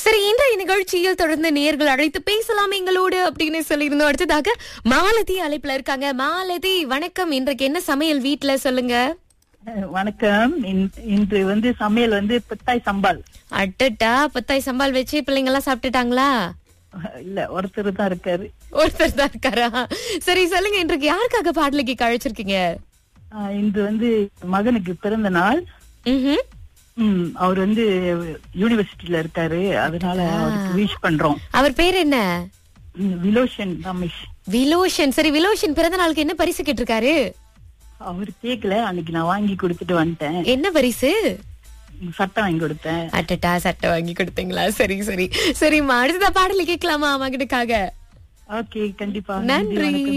சரி இன்றைய நிகழ்ச்சியில் தொடர்ந்து நேர்கள் அழைத்து பேசலாம் எங்களோடு அப்படின்னு சொல்லியிருந்தோம் அடுத்ததாக மாலதி அழைப்புல இருக்காங்க மாலதி வணக்கம் இன்றைக்கு என்ன சமையல் வீட்ல சொல்லுங்க அஹ் வணக்கம் இன்- இன்று வந்து சமையல் வந்து பித்தாய் சம்பால் அட்டட்டா பத்தாய் சம்பால் வச்சு பிள்ளைங்க எல்லாம் சாப்பிட்டுட்டாங்களா அஹ் இல்ல ஒருத்தர் தான் இருக்காரு ஒருத்தர் தான் இருக்காரா சரி சொல்லுங்க இன்றைக்கு யாருக்காக பாடலுக்கு கழிச்சிருக்கீங்க அஹ் இன்று வந்து மகனுக்கு பிறந்த நாள் ம்ஹும். ம், அவர் வந்து யூனிவர்சிட்டியில இருக்காரு அதனால அவருக்கு விஷ் பண்றோம் அவர் பேர் என்ன ம், விலோஷன் ரமேஷ் விலோஷன் சரி விலோஷன் பிறந்த நாளுக்கு என்ன பரிசு கேட்டிருக்காரு அவர் கேக்கல அன்னைக்கு நான் வாங்கி கொடுத்துட்டு வந்துட்டேன் என்ன பரிசு சட்டம் வாங்கி கொடுத்தேன் அட்டட்டா சட்டை வாங்கி கொடுத்தீங்களா சரி சரி சரிம்மா அடுத்ததா பாடலை கேட்கலாமா மகனுக்காக ஓகே கண்டிப்பா நன்றி வணக்கம்.